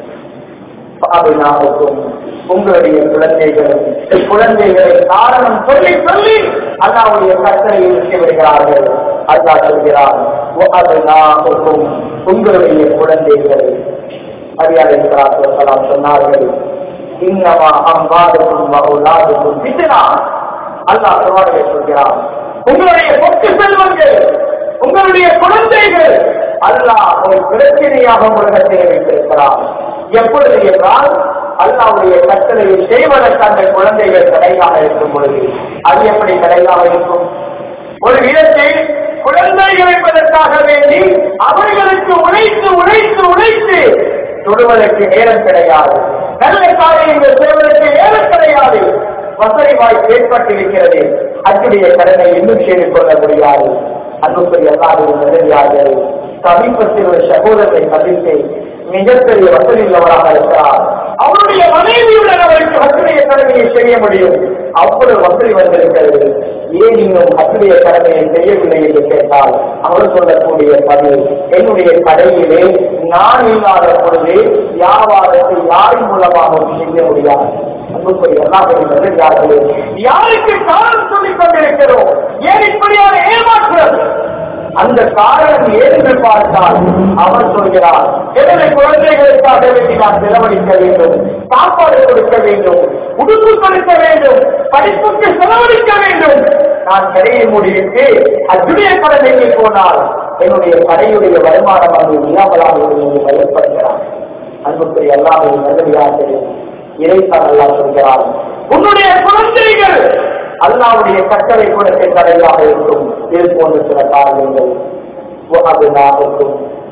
பாதுகாப்புக்கும் உங்களுடைய குழந்தைகளும் குழந்தைகளை காரணம் சொல்லி சொல்லி அல்லாவுடைய கட்டளையை விட்டு விடுகிறார்கள் அல்லாஹ் சொல்கிறார் பாதுகாப்புக்கும் உங்களுடைய குழந்தைகளை மரியாதை சலாம் சொன்னார்கள் இன்னமா அம்பாதுக்கும் மகுலாதுக்கும் பித்தனா அல்லாஹ் குர்ஆனிலே சொல்கிறார் உங்களுடைய பொட்டு செல்வங்கள் உங்களுடைய குழந்தைகள் அல்லாஹ் ஒரு பிரச்சனையாக உலகத்தில் வைத்திருக்கிறார் எப்பொழுது என்றால் அல்லாவுடைய கட்டளையை செய்வதற்கு அந்த குழந்தைகள் தடையாக இருக்கும் பொழுது அது எப்படி தடையாக இருக்கும் ஒரு இடத்தில் குழந்தைகள் என்பதற்காக வேண்டி அவர்களுக்கு உழைத்து உழைத்து உழைத்து தொடுவதற்கு நேரம் கிடையாது நல்ல காரியங்கள் செய்வதற்கு நேரம் கிடையாது வசதி வாய்ப்பு ஏற்பட்டிருக்கிறது அச்சுடைய கடனை இன்னும் செய்து கொள்ள முடியாது அன்புக்குரிய எல்லாரும் நிறையார்கள் சமீபத்தில் ஒரு சகோதரரை சந்தித்து மிகப்பெரிய வசதி உள்ளவராக இருக்கிறார் அவருடைய மனைவியுடன் அவருக்கு ஹத்துடைய கடமையை செய்ய முடியும் அவ்வளவு வசதி வந்திருக்கிறது ஏன் இன்னும் ஹத்துடைய கடமையை செய்யவில்லை என்று கேட்டால் அவர் சொல்லக்கூடிய பதில் என்னுடைய கடையிலே நான் இல்லாத பொழுது வியாபாரத்தை யாரின் மூலமாகவும் செய்ய முடியாது அன்புக்குரிய எல்லாத்தையும் யார்களே யாருக்கு காரணம் சொல்லிக் கொண்டிருக்கிறோம் ஏன் இப்படியான ஏமாற்றம் அந்த காரணம் ஏன்று பார்த்தால் அவர் சொல்கிறார் எனது குழந்தைகளுக்காக வேண்டி நான் செலவழிக்க வேண்டும் சாப்பாடு கொடுக்க வேண்டும் உடுப்பு கொடுக்க வேண்டும் படிப்புக்கு செலவழிக்க வேண்டும் நான் கடையை முடிவிட்டு அச்சுடைய கடமைக்கு போனால் என்னுடைய கடையுடைய வருமானம் அங்கு இல்லாமலாக என்று பயன்படுகிறார் அன்புக்குரிய எல்லாமே நல்லதாக இறைத்தான் அல்லா சொல்கிறார் உன்னுடைய குழந்தைகள் அல்லாவுடைய கட்டளை கொடுத்த கடையாக இருக்கும் இது போன்ற சில காரியங்கள் அது இருக்கும்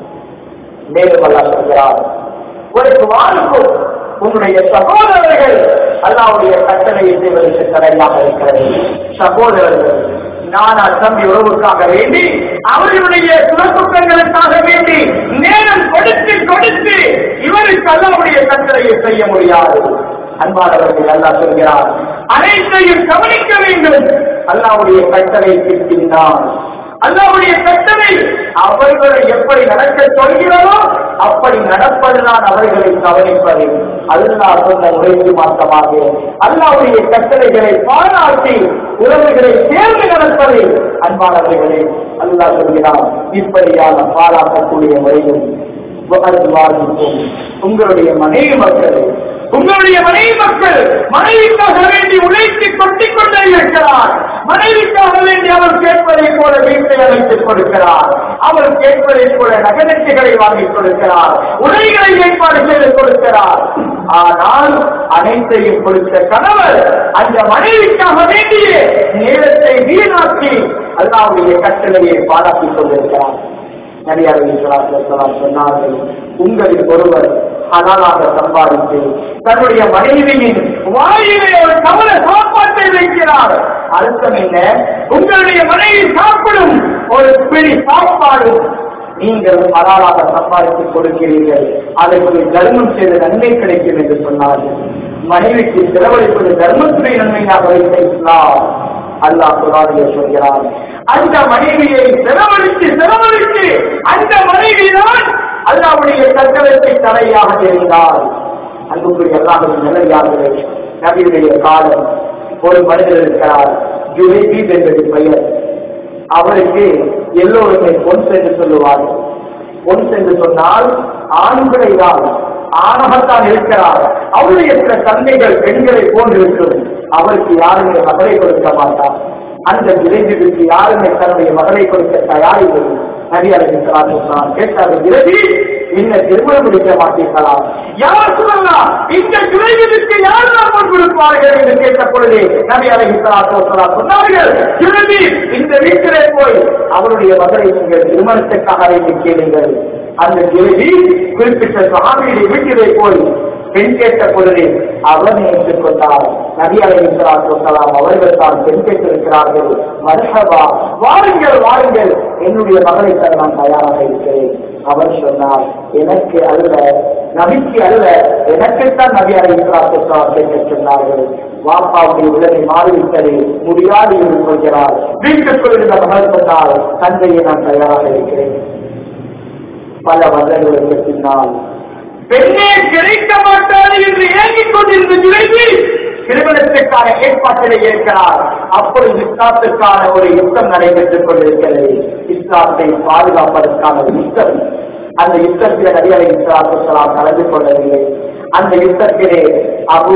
மேலும் அல்லா சொல்கிறார் ஒரு வாழ்க்கும் உன்னுடைய சகோதரர்கள் அல்லாவுடைய கட்டளையை செய்வதற்கு தடையாக இருக்கிறது சகோதரர்கள் நானா தம்பி உறவுக்காக வேண்டி அவர்களுடைய சுரசுக்கங்களுக்காக வேண்டி நேரம் கொடுத்து கொடுத்து இவருக்கு அல்லாவுடைய கட்டளையை செய்ய முடியாது அன்பானவர்கள் அல்லாஹ் சொல்கிறார் அனைத்தையும் கவனிக்க வேண்டும் அல்லாவுடைய கட்டளைக்கு பின்னால் அல்லாவுடைய கட்டளை அவர்களை எப்படி நடக்க சொல்கிறதோ அப்படி நடப்பதுதான் அவர்களை கவனிப்பது அல்லாஹ் சொன்ன முறைக்கு மாற்றமாக அல்லாவுடைய கட்டளைகளை பாராட்டி உறவுகளை சேர்ந்து நடப்பது அன்பானவர்களே அல்லாஹ் சொல்கிறார் இப்படியான பாராட்டக்கூடிய முறையில் வாழ்விக்கும் உங்களுடைய மனைவி மக்கள் உங்களுடைய மனைவி மக்கள் மனைவிக்காக வேண்டி உழைத்து கொட்டிக் கொண்டே இருக்கிறார் மனைவிக்காக வேண்டி அவர் கேட்பதை போல வீட்டை அமைத்துக் கொடுக்கிறார் அவர் கேட்பதை போல நகனத்துகளை வாங்கிக் கொடுக்கிறார் உடைகளை ஏற்பாடு செய்து கொடுக்கிறார் ஆனால் அனைத்தையும் கொடுத்த கணவர் அந்த மனைவிக்காக வேண்டிய நேரத்தை வீணாக்கி அல்லாவுடைய கட்டளையை பாராட்டிக் கொண்டிருக்கிறார் நபியாளர் சொன்னார்கள் உங்களில் ஒருவர் ஹலாலாக சம்பாதித்து தன்னுடைய மனைவியின் வாயிலே ஒரு கவல சாப்பாட்டை வைக்கிறார் அர்த்தம் என்ன உங்களுடைய மனைவி சாப்பிடும் ஒரு பிடி சாப்பாடு நீங்கள் ஹலாலாக சம்பாதித்து கொடுக்கிறீர்கள் அதற்கு தர்மம் செய்த நன்மை கிடைக்கும் என்று சொன்னார்கள் மனைவிக்கு செலவழிப்பது தர்மத்துடைய நன்மையாக வைத்த இஸ்லாம் அல்லாஹ் குரானிலே சொல்கிறான் அந்த மனைவியை செலவழித்து செலவழித்து அந்த மனைவி தான் அல்லாவுடைய கட்டளத்தை தலையாக தெரிந்தார் அன்புக்குரிய அல்லாஹின் நிலையாகவே நபியுடைய காலம் ஒரு மனிதர் இருக்கிறார் ஜுலைபீத் என்பது பெயர் அவருக்கு எல்லோருமே பொன் என்று சொல்லுவார்கள் பொன் என்று சொன்னால் ஆண்களை தான் ஆணகத்தான் இருக்கிறார் அவருடைய சில தந்தைகள் பெண்களை போன்றிருக்கும் அவருக்கு யாருமே மகளை கொடுக்க மாட்டார் அந்த விளைவிற்கு யாருமே தன்னுடைய மகளை கொடுக்க தயாரில்லை நடிகர் கேட்டார்கள் விரைவி இந்த திருமணம் முடிக்க மாட்டீர்களா யார் சொல்லலாம் இந்த விளைவிற்கு யார் நாம் கொடுப்பார்கள் என்று கேட்ட பொழுது நபி அலஹி சொன்னார்கள் விரைவி இந்த வீட்டிலே போய் அவருடைய மகளை நீங்கள் திருமணத்துக்காக அழைத்து கேளுங்கள் அந்த விரைவி குறிப்பிட்ட சுவாமியுடைய வீட்டிலே போய் பெண் கேட்ட பொழுது அவர் ஏற்றுக்கொண்டார் நபி அலைஹிஸ்ஸலாம் அவர்கள் தான் பெண் கேட்டிருக்கிறார்கள் மர்ஹபா வாருங்கள் வாருங்கள் என்னுடைய மகளை தர நான் தயாராக இருக்கிறேன் அவர் சொன்னார் எனக்கு அல்ல நபிக்கு அல்ல எனக்குத்தான் நபி அலைஹிஸ்ஸலாம் கேட்க சொன்னார்கள் வாப்பாவுடைய உடலை மாறிவிட்டது முடியாது என்று சொல்கிறார் வீட்டுக்குள் இருந்த மகள் சொன்னால் தந்தையை நான் தயாராக இருக்கிறேன் பல வருடங்களுக்கு பின்னால் பெண்ணே கிடைக்க மாட்டாது என்று ஏங்கிக் கொண்டிருந்த நிலையில் திருமணத்திற்கான ஏற்பாட்டினை ஏற்கிறார் அப்பொழுது இஸ்லாத்திற்கான ஒரு யுத்தம் நடைபெற்றுக் கொண்டிருக்கிறது இஸ்லாத்தை பாதுகாப்பதற்கான ஒரு யுத்தம் அந்த யுத்தத்தில் நடிகரை இஸ்லாத்துலாம் கலந்து கொள்ளவில்லை அந்த யுத்தத்திலே அபு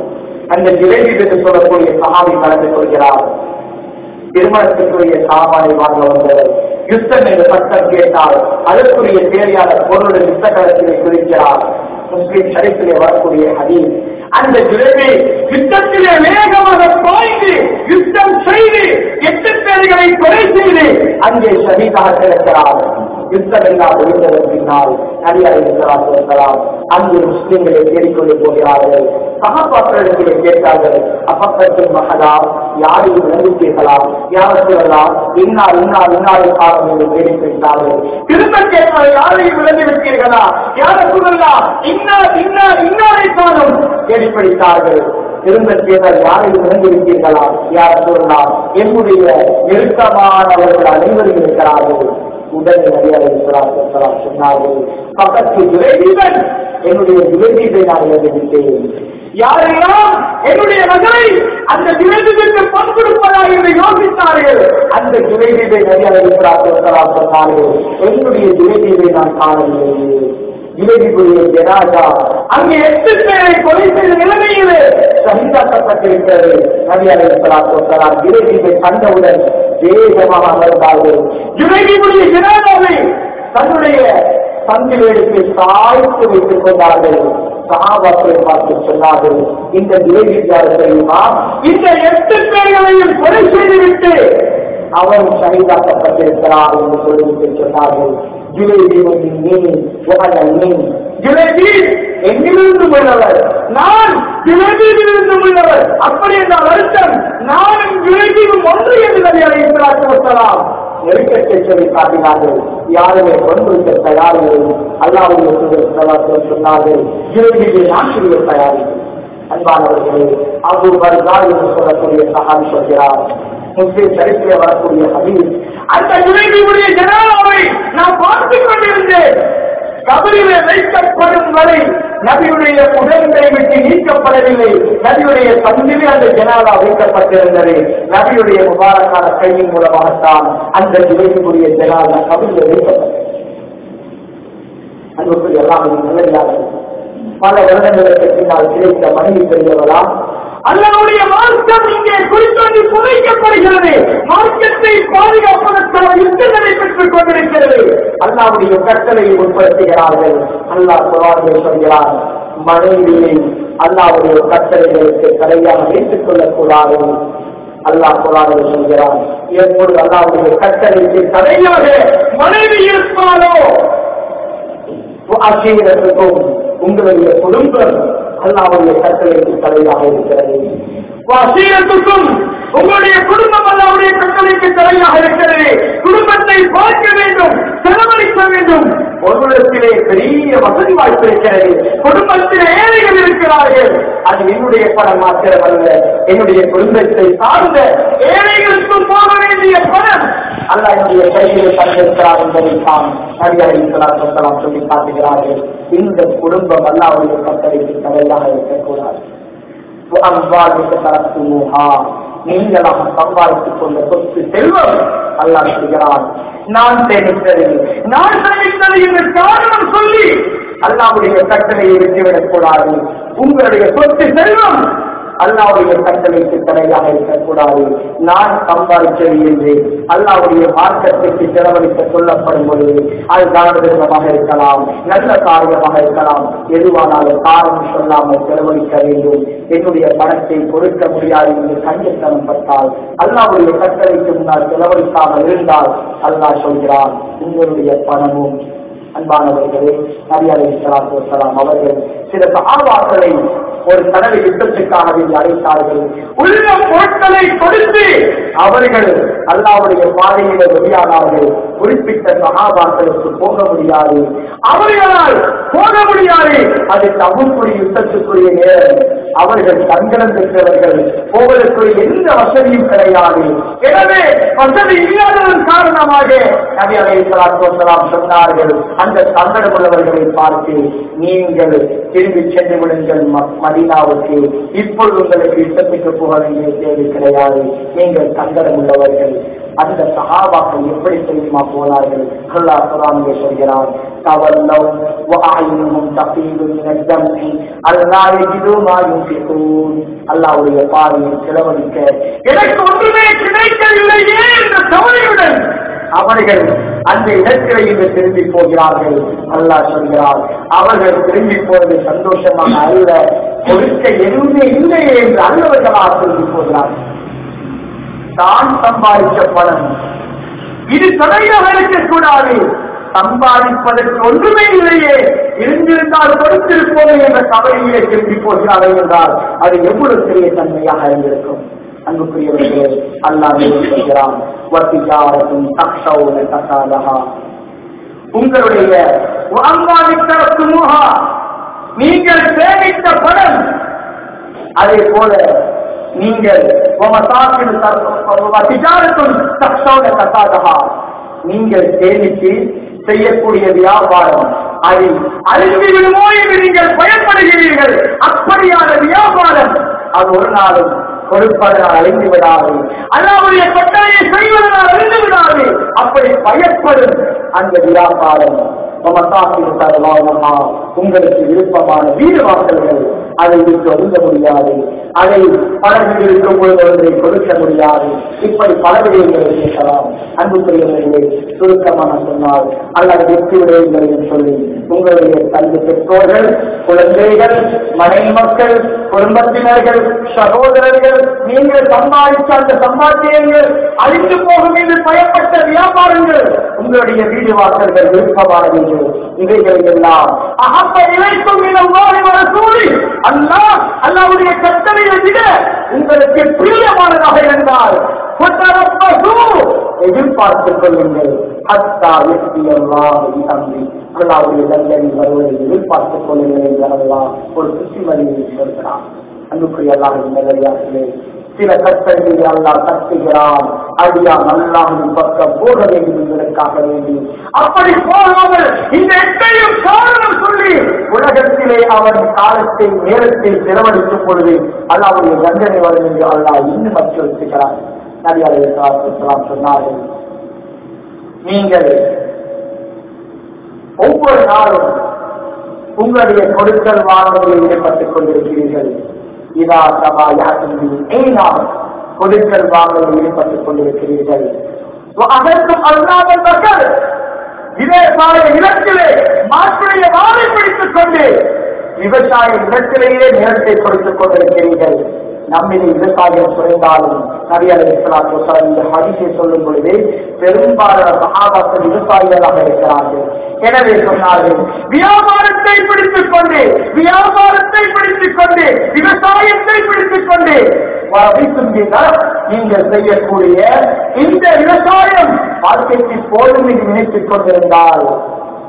அந்த ஜிலேபி என்று சொல்லக்கூடிய சஹாபி கலந்து கொள்கிறார் திருமணத்திற்குரிய சாமானை வாங்க வந்தவர் யுத்தம் என்று பட்டம் கேட்டால் அதற்குரிய தேவையான பொருளுடன் யுத்த களத்திலே குறிக்கிறார் முஸ்லிம் சரித்திலே வரக்கூடிய ஹதீஸ் அந்த ஜிலேபி யுத்தத்திலே வேகமாக பாய்ந்து யுத்தம் செய்து எட்டு பேர்களை கொலை செய்து அங்கே ஷஹீதாக கிடக்கிறார் யுத்தம் எல்லாம் முடிந்ததன் பின்னால் நபி அலைஹிஸ்ஸலாம் அங்கு முஸ்லிம்களை தேடிக்கொண்டு போகிறார்கள் சகாபாக்களிடத்திலே கேட்டார்கள் அப்பக்கத்தின் மகதா யாரையும் விளங்குத்தீர்களா யார் சொல்லலாம் இன்னார் இன்னார் இன்னாரை காலம் என்று தேடிப்பிடித்தார்கள் திரும்ப கேட்டால் யாரையும் விளங்கி விட்டீர்களா யார சொல்லலாம் இன்னார் இன்னார் இன்னாரை காலம் தேடிப்பிடித்தார்கள் திரும்ப கேட்டால் யாரையும் விளங்கி விட்டீர்களா யார் சொல்லலாம் என்னுடைய நெருக்கமானவர்கள் அனைவரும் இருக்கிறார்கள் உடனே நபி அலைஹிஸ்ஸலாம் சொன்னார்கள் பக்கத்து ஜுலைபீபன் என்னுடைய ஜுலைபீபை நான் எழுதிவிட்டேன் யாரெல்லாம் என்னுடைய மகளை அந்த ஜுலைபீபிற்கு பண் கொடுப்பதா என்று யோசித்தார்கள் அந்த ஜுலைபீபை நபி அலைஹிஸ்ஸலாம் சொன்னார்கள் என்னுடைய ஜுலைபீபை நான் காணவில்லை இலகிபுரிய ஜனாதா அங்கே எட்டு பேரை கொலை செய்த நிலைமையிலே சகிதாக்கப்பட்டிருக்கிறது நபி அலைஹிஸ்ஸலாம் இலகிபை கண்டவுடன் வேகமாக அமர்ந்தார்கள் இலகிபுரிய ஜனாதாவை தன்னுடைய தங்கிலேடுக்கு சாய்த்து வைத்துக் கொண்டார்கள் சகாபாக்களை பார்த்து சொன்னார்கள் இந்த இலகியார் தெரியுமா இந்த எட்டு பேர்களையும் கொலை செய்துவிட்டு அவன் சகிதாக்கப்பட்டிருக்கிறார் என்று சொல்லிவிட்டு சொன்னார்கள் ஜிலேபி நீ உகன நீ ஜிலேபி எங்கிலிருந்து உள்ளவர் நான் ஜிலேபியிலிருந்து உள்ளவர் அப்படி என்றால் அர்த்தம் நானும் ஜிலேபியும் ஒன்று என்று நபி அலைஹிஸ்ஸலாத்து வஸலாம் நெருக்கத்தை சொல்லி காட்டினார்கள் யாருமே கொண்டிருக்க தயாரில்லை அல்லாவுடைய தூதர் சொன்னார்கள் ஜிலேபியை நான் செய்ய தயாரில்லை அன்பானவர்களே அபு பர்தா என்று சொல்லக்கூடிய சஹாபி சொல்கிறார் முஸ்லிம் சரித்திர வரக்கூடிய ஹதீஸ் அந்த இளைஞருடைய ஜனாலாவை நான் பார்த்துக் கொண்டிருந்தேன் கபரிலே வைக்கப்படும் வரை நபியுடைய உடல்களை விட்டு நீக்கப்படவில்லை நபியுடைய பந்திலே அந்த ஜனாலா வைக்கப்பட்டிருந்தது நபியுடைய முபாரக்கான கையின் மூலமாகத்தான் அந்த இளைஞருடைய ஜனாலா கபரிலே வைக்கப்பட்டது அன்புக்குரிய எல்லாம் நல்லதாக பல வருடங்களுக்கு பின்னால் கிடைத்த மனைவி பெரியவளா அல்லாவுடைய மார்க்கம் இங்கே குறித்தொன்று புதைக்கப்படுகிறது மார்க்கத்தை பாதுகாப்பதற்கான யுத்தம் நடைபெற்றுக் கொண்டிருக்கிறது அல்லாவுடைய கட்டளையை உட்படுத்துகிறார்கள் அல்லாஹ் குரானில் சொல்கிறார் மனைவியை அல்லாவுடைய கட்டளைகளுக்கு தடையாக வைத்துக் கொள்ளக்கூடாது அல்லாஹ் குரானில் சொல்கிறான் எப்பொழுது அல்லாவுடைய கட்டளைக்கு தடையாக மனைவி இருப்பாரோ அசீரத்துக்கும் உங்களுடைய குடும்பம் அல்லாவுடைய கட்டளைக்கு தலையாக இருக்கிறது அசீரத்துக்கும் உங்களுடைய குடும்பம் அல்லாவுடைய கட்டளைக்கு தலையாக இருக்கிறது குடும்பத்தை பார்க்க வேண்டும் செலவழிக்க ஒருவரிடத்திலே பெரிய வசதி வாய்ப்பு இருக்கிறது குடும்பத்திலே ஏழைகள் இருக்கிறார்கள் அது என்னுடைய பணம் மாத்திரமல்ல என்னுடைய குடும்பத்தை சார்ந்த ஏழைகளுக்கும் போக வேண்டிய பணம் அல்ல என்னுடைய கையில் தந்திருக்கிறார் என்பதை தான் நடிகர் சொல்லி காட்டுகிறார்கள் இந்த குடும்பம் அல்லாவுடைய கட்டளைக்கு தடையாக இருக்கக்கூடாது அம்பாளுக்கு தரத்துமுகா நீங்களாக சம்பாதித்துக் கொண்ட சொத்து செல்வம் அல்லாஹ் சொல்கிறான் நான் சேமித்தது நான் சேமித்தது என்று காரணம் சொல்லி அல்லாவுடைய கட்டளையை விட்டுவிடக் கூடாது உங்களுடைய சொத்து செல்வம் அல்லாவுடைய கட்டளைக்கு தடையாக இருக்கக்கூடாது நான் சம்பாதித்தது என்று அல்லாவுடைய மார்க்கத்திற்கு செலவழிக்க சொல்லப்படும் பொழுது அது தான தர்மமாக இருக்கலாம் நல்ல காரியமாக இருக்கலாம் எதுவானாலும் காரணம் சொல்லாமல் செலவழிக்க வேண்டும் என்னுடைய பணத்தை கொடுக்க முடியாது என்று கஞ்சத்தனம் பட்டால் அல்லாவுடைய கட்டளைக்கு முன்னால் செலவழிக்காமல் இருந்தால் அல்லாஹ் சொல்கிறான் உங்களுடைய பணமும் அன்பானவர்களே நபியாலை சலாம் அவர்கள் சில சகாபாக்களை ஒரு கடலை யுத்தத்துக்காக வேண்டி அழைத்தார்கள் உள்ள பொருட்களை கொடுத்து அவர்கள் அல்லாவுடைய பாதையில வெளியானார்கள் குறிப்பிட்ட சகாபாக்களுக்கு போக முடியாது அவர்களால் போக முடியாது அது தகுப்புரிய யுத்தத்துக்குரிய நேரம் அவர்கள் தங்கடம் பெற்றவர்கள் போவதற்குரிய எந்த வசதியும் கிடையாது எனவே வசதி இல்லாததன் காரணமாக நபி அலை சலாத்து சொன்னார்கள் அந்த சங்கடம் உள்ளவர்களை பார்த்து நீங்கள் திரும்பி சென்று விடுங்கள் ம- மதீனாவுக்கு இப்பொழுது உங்களுக்கு யுத்தத்துக்கு போக வேண்டிய தேவை கிடையாது நீங்கள் சங்கடம் உள்ளவர்கள் அந்த சஹாபாக்கள் எப்படி தெரியுமா போனார்கள் அல்லாஹ் குரானிலே சொல்கிறான் தவல்லவ் வஅய்யுஹும் தஃபீது மினல் ஜம்இ அல்லா யஜிது மா யுன்ஃபிகூன் அல்லாஹ்வுடைய பாதையில் செலவழிக்க எனக்கு ஒன்றுமே கிடைக்கவில்லையே என்ற கவலையுடன் அவர்கள் அந்த இடத்திலே இருந்து திரும்பி போகிறார்கள் அல்லாஹ் சொல்கிறார் அவர்கள் திரும்பி போவது சந்தோஷமாக அல்ல கொடுக்க எதுவுமே இல்லையே என்று அல்லவர்களாக திரும்பி போகிறார்கள் தான் சம்பாதித்த பணம் இது தடையாக இருக்கக்கூடாது சம்பாதிப்பதற்கு ஒன்றுமே இல்லையே இருந்திருந்தால் கொடுத்திருப்போமே என்ற கவலையிலே திரும்பி போகிறார்கள் என்றால் அது எவ்வளவு பெரிய தன்மையாக இருந்திருக்கும் அன்புக்குரியவர்களே அல்லாஹ் சொல்கிறான் வத்திஜாரத்தும் தக்ஷவுன தசாதஹா உங்களுடைய வாங்காதித்தரத்துமுகா நீங்கள் சேமித்த பணம் அதே போல நீங்கள் வமசாக்கின் வத்திஜாரத்தும் தக்ஷவுன தசாதஹா நீங்கள் சேமித்து செய்யக்கூடிய வியாபாரம் அதை அழிந்து விடுமோ என்று நீங்கள் பயப்படுகிறீர்கள் அப்படியான வியாபாரம் அது ஒரு நாளும் கொடுப்பதனால் அழிந்து விடாது அல்லாவுடைய கட்டளையை செய்வதனால் அழிந்து விடாது அப்படி பயப்படும் அந்த வியாபாரம் மமதாக்கின் தருவானமா உங்களுக்கு விருப்பமான வீடு வாசல்கள் அதை விட்டு ஒதுங்க முடியாது அதை பலர்கள் இருக்கும் பொழுது ஒன்றை கொடுக்க முடியாது இப்படி பல விடயங்களை கேட்கலாம் அன்புக்குரியவர்களே சுருக்கமாக சொன்னால் அல்லது வெற்றி விடயங்கள் என்று சொல்லி உங்களுடைய தந்தை பெற்றோர்கள் குழந்தைகள் மனைவி மக்கள் குடும்பத்தினர்கள் சகோதரர்கள் நீங்கள் சம்பாதித்த அந்த சம்பாத்தியங்கள் அழிந்து போகும் என்று பயப்பட்ட வியாபாரங்கள் உங்களுடைய வீடு வாசல்கள் விருப்பமானது இவைகள் எல்லாம் அகப்ப இழைக்கும் சூழி அல்லா அல்லாவுடைய கட்டளையை விட உங்களுக்கு பிரியமானதாக இருந்தால் ஃபத்தரப்பசு, எதிர்பார்த்துக் கொள்ளுங்கள் ஹத்தா யக்தி அல்லாஹ் அம்ரி அல்லாவுடைய தண்டனை வருவதை எதிர்பார்த்துக் கொள்ளுங்கள் என்று அல்லாஹ் ஒரு சுத்திமதியை சொல்கிறான் அன்புக்குரிய அல்லாஹின் நிலையாகவே சில கட்டங்களை அல்லாஹ் கட்டுகிறான் அடியான் அல்லாஹின் பக்கம் போக வேண்டும் என்பதற்காக வேண்டி அப்படி போகாமல் இந்த எட்டையும் காரணம் சொல்லி உலகத்திலே அவன் காலத்தை நேரத்தை செலவழிக்கும் பொழுது அல்லாவுடைய தண்டனை வரும் என்று அல்லாஹ் இன்னும் அச்சுறுத்துகிறான் நபி அலைஹிஸ்ஸலாம் சொன்னார்கள் நீங்கள் ஒவ்வொரு நாளும் உங்களுடைய கொடுக்கல் வாங்கலில் ஈடுபட்டுக் கொண்டிருக்கிறீர்கள் இதா சபா யாத்திரி நாம் கொடுக்கல் வாங்கலில் ஈடுபட்டுக் கொண்டிருக்கிறீர்கள் அதற்கும் அல்லாத மக்கள் இதே சாய இடத்திலே மாற்றுடைய வாழை பிடித்துக் கொண்டு விவசாய இடத்திலேயே நேரத்தை கொடுத்துக் கொண்டிருக்கிறீர்கள் நம்மிலே விவசாயம் குறைந்தாலும் நபி அலி இஸ்லாத்து இந்த ஹரிசை சொல்லும் பொழுது பெரும்பாலான சகாபாக்கள் விவசாயிகளாக இருக்கிறார்கள் எனவே சொன்னார்கள் வியாபாரத்தை பிடித்துக் கொண்டு வியாபாரத்தை பிடித்துக் கொண்டு விவசாயத்தை பிடித்துக் கொண்டு வரைக்கும் நீங்கள் செய்யக்கூடிய இந்த விவசாயம் வாழ்க்கைக்கு போதும் என்று நினைத்துக் கொண்டிருந்தால்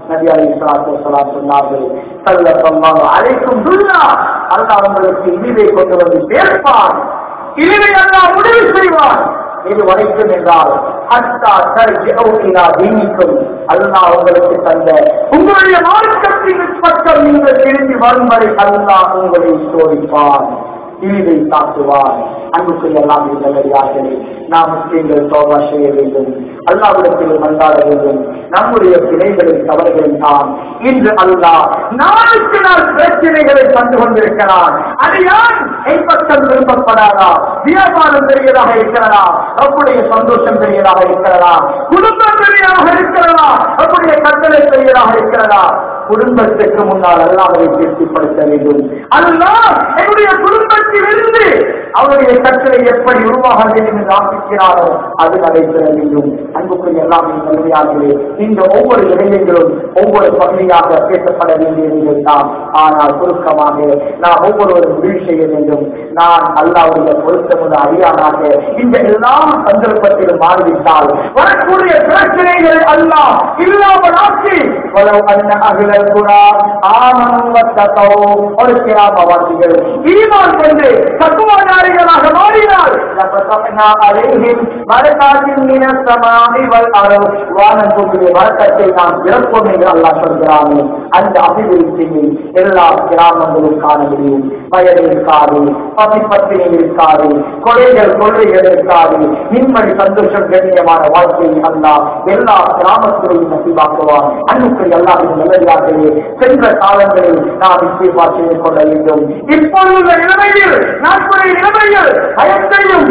நபி அலி சலாத்து வசலாம் சொன்னார்கள் சல்ல சொன்னாங்க அழைக்கும் துல்லா அல்லாஹ் உங்களுக்கு இழிவை கொண்டு வந்து சேர்ப்பான் இழிவை அல்லாஹ் முடிவு செய்வான் இது வரைக்கும் என்றால் ஹத்தா தர்ஜிஊனா தீனிக்கும் அல்லாஹ் உங்களுக்கு தந்த உங்களுடைய மார்க்கத்தின் பக்கம் நீங்கள் திரும்பி வரும் வரை அல்லாஹ் உங்களை சோதிப்பான் இழிவை தாக்குவார் அன்புக்குரிய எல்லாம் நல்லடியார்களே நாம் முஸ்லீம்கள் தோபா செய்ய வேண்டும் அல்லாவிடத்தில் மன்றாட வேண்டும் நம்முடைய பிழைகளின் தவறுகளில் தான் இன்று அல்லாஹ் நாளுக்கு நாள் பிரச்சனைகளை கண்டு கொண்டிருக்கிறான் அது யார் கைப்பற்றம் விரும்பப்படாதா வியாபாரம் பெரியதாக இருக்கிறதா நம்முடைய சந்தோஷம் பெரியதாக இருக்கிறதா குடும்பம் பெரியதாக இருக்கிறதா நம்முடைய கட்டளை பெரியதாக இருக்கிறதா குடும்பத்துக்கு முன்னால் அல்லாஹ்வை திருப்திப்படுத்த வேண்டும் அல்லாஹ் என்னுடைய குடும்பத்திலிருந்து அவருடைய கட்டளை எப்படி உருவாக வேண்டும் என்று ஆசிக்கிறாரோ அது நடைபெற வேண்டும் அன்புக்குரிய எல்லாமே கல்வியாகவே இந்த ஒவ்வொரு இளைஞர்களும் ஒவ்வொரு பகுதியாக பேசப்பட வேண்டியது தான் ஆனால் சுருக்கமாக நாம் ஒவ்வொருவரும் முடிவு செய்ய வேண்டும் நான் அல்லாவுடைய பொருத்தமுள்ள அறியானாக இந்த எல்லா சந்தர்ப்பத்திலும் மாறிவிட்டால் வரக்கூடிய பிரச்சனைகளை அல்லாஹ் இல்லாமல் ஆக்கி வலவு அன்ன அகிலல் குரா ஆமனும் வத்தகோ ஒரு கிராமவாசிகள் ஈமான் கொண்டு தத்துவதாரிகளாக மாறினால் லபதக்னா அலைஹிம் மரகாத்தின் மினஸ் ஸமாஇ வல் அர்த் வானத்துடைய வழக்கத்தை நாம் திறப்போம் என்று அல்லாஹ் சொல்கிறானே அந்த அபிவிருத்தியை எல்லா கிராமங்களும் காண முடியும் வயது இருக்காது பசி பத்தினி இருக்காது கொலைகள் கொள்ளைகள் இருக்காது நிம்மதி சந்தோஷம் கண்ணியமான வாழ்க்கையை அல்லாஹ் எல்லா கிராமத்திலையும் நசிவாக்குவார் அன்புக்கு எல்லாரும் நல்லதாகவே சென்ற காலங்களில் நாம் இசைப்பா செய்து கொள்ள வேண்டும் இப்பொழுதுள்ள நிலைமையில் நாட்களுடைய நிலைமையில் பயத்தையும்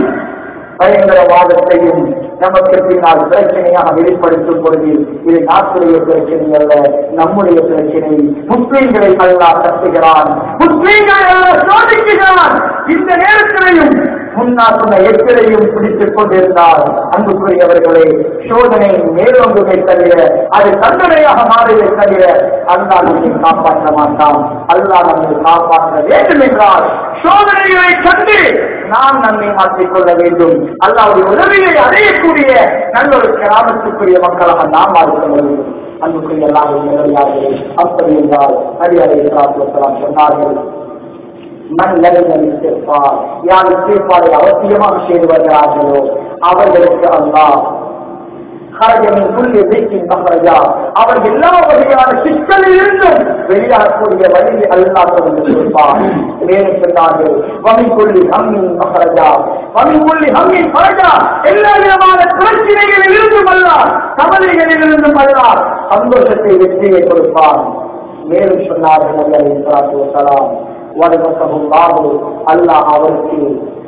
பயங்கரவாதத்தையும் நமக்கு பின்னால் பிரச்சனையாக வெளிப்படுத்தும் பொழுது இது நாட்டுடைய பிரச்சனை அல்ல நம்முடைய பிரச்சனை முஸ்லீம்களை அல்லாஹ் கட்டுகிறான் முஸ்லீம்களை அல்லாஹ் சோதிக்கிறான் இந்த நேரத்திலையும் முன்னால் சொன்ன எச்சரையும் பிடித்துக் கொண்டிருந்தால் அன்புக்குரியவர்களே சோதனை மேலோங்குமே தவிர அது தண்டனையாக மாறுவதை தவிர அல்லாஹ் நம்மை காப்பாற்ற மாட்டான் அல்லாஹ் நம்மை காப்பாற்ற வேண்டும் என்றால் சோதனைகளை கண்டு நாம் நம்மை மாற்றிக் கொள்ள வேண்டும் அல்லாவுடைய உதவியை அடையக்கூடிய நல்ல ஒரு கிராமத்துக்குரிய மக்களாக நாம் மாறிக்கொள்ள வேண்டும் அன்புக்குரிய எல்லாம் நிலையார்களே அப்படி என்றால் நடிகரை சொன்னார்கள் மண் லலிதன் இஸ்திஃபார் யார் இஸ்திஃபாரை அவசியமாக செய்து வருகிறார்களோ அவர்களுக்கு அல்லாஹ் ஹரஜமின் புள்ளி வீட்டின் மகரஜா அவர் எல்லா வகையான சிக்கலில் இருந்தும் வெளியாகக்கூடிய வழியை அல்லாஹ் தொடர்ந்து கொடுப்பார் மேலும் சொன்னார்கள் வமி புள்ளி ஹம்மின் மகரஜா வமி புள்ளி ஹம்மின் மகரஜா எல்லா விதமான பிரச்சனைகளில் இருந்தும் அல்லாஹ் கவலைகளில் இருந்தும் அல்லாஹ் சந்தோஷத்தை வெற்றியை கொடுப்பார் மேலும் சொன்னார்கள் நபி அலைஹி ஸலாத்து வஸலாம் வலகத்தஹுல்லாஹு அல்லாஹ் அவருக்கு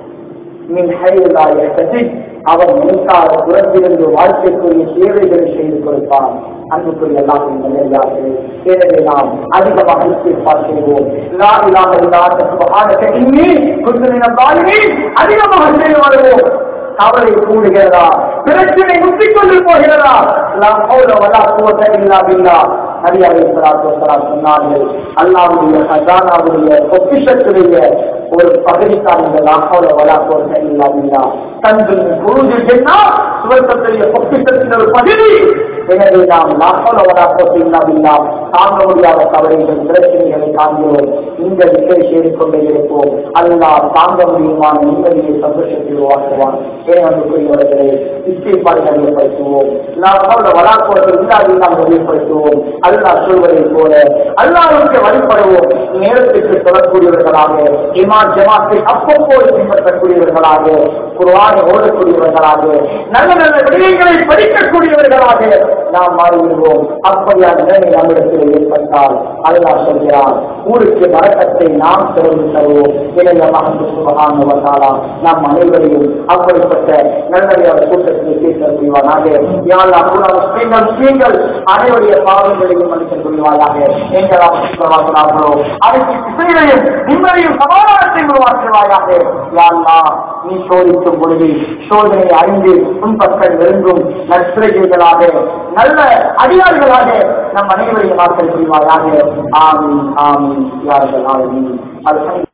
மின் ஹைலா யஹ்தஜித் அவர் நினைக்காத புறத்திலிருந்து வாழ்க்கைக்குரிய சேவைகளை செய்து கொடுப்பார் அன்புக்குரிய எல்லாத்தையும் நல்லதார்கள் எனவே நாம் அதிகமாக இஸ்திஃபார் செய்வோம் லா இலாஹ இல்லா அன்த சுப்ஹானக இன்னி குன்து மினல் ஸாலிமீன் அதிகமாக செய்து வருவோம் கவலை கூடுகிறதா பிரச்சனை முத்திக் கொண்டு போகிறதா லா ஹவுல வலா குவத இல்லா பில்லாஹ் நபி அலைஹி ஸலாத்து வஸலாம் சொன்னார்கள் அல்லாஹ்வுடைய ஹஸானாவுடைய பொக்கிஷத்துடைய ஒரு பகுதிக்கான இந்த லாஹவுல வலா குவத இல்லா பில்லாஹ் கண்கள் குருஜில் ஜென்னா சுவர்க்கத்துடைய பொக்கிஷத்தின் ஒரு பகுதி எனவே நாம் லாஹவுல வலா குவத இல்லா பில்லாஹ் தாங்க முடியாத கவலைகள் பிரச்சனைகளை காண்கிறோம் இந்த விஷயம் செய்து கொண்டே இருப்போம் அல்லாஹ் தாங்க முடியுமான நிம்மதியை சந்தோஷத்தை உருவாக்குவான் ஏனென்றுக்குரியவர்களே இச்சைப்பாடுகளை ஏற்படுத்துவோம் லாஹவுல வலா குவத இல்லா பில்லாஹ் ஏற்படுத்துவோம் அல்லாஹ் சொல்வதை போல அல்லாஹ்வுக்கு வழிபடுவோம் நேரத்துக்கு சொல்லக்கூடியவர்களாக இமான் ஜமாத்தை அப்பப்போது பின்பற்றக்கூடியவர்களாக குர்ஆனை ஓடக்கூடியவர்களாக நல்ல நல்ல விடயங்களை படிக்கக்கூடியவர்களாக நாம் மாறிவிடுவோம் அப்படியான நிலைமை நம்மிடத்தில் ஏற்பட்டால் அல்லாஹ் சொல்கிறார் ஊருக்கு வழக்கத்தை நாம் திறந்து தருவோம் எனவே மகன் சுபகான வந்தாலா நாம் அனைவரையும் அப்படிப்பட்ட நல்ல கூட்டத்தில் பேச புரிவானாக யாழ்லா கூட முஸ்லீம்கள் முஸ்லீம்கள் அனைவருடைய பாவங்களையும் மனுஷன் புரிவாயாக எங்கெல்லாம் சுத்தமாக்குறார்களோ அதற்கு திசைகளையும் நிம்மதியும் சமாதானத்தையும் உருவாக்குவாயாக யாழ்லா நீ சோதிக்கும் பொழுது சோதனை அறிந்து துன்பங்கள் நெருங்கும் நற்சிறைகளாக நல்ல அடியார்களாக நம் அனைவரையும் ஆக்கல் புரிவாயாக ஆமீன் ஆமீன் யார்கள் ஆமீன் அது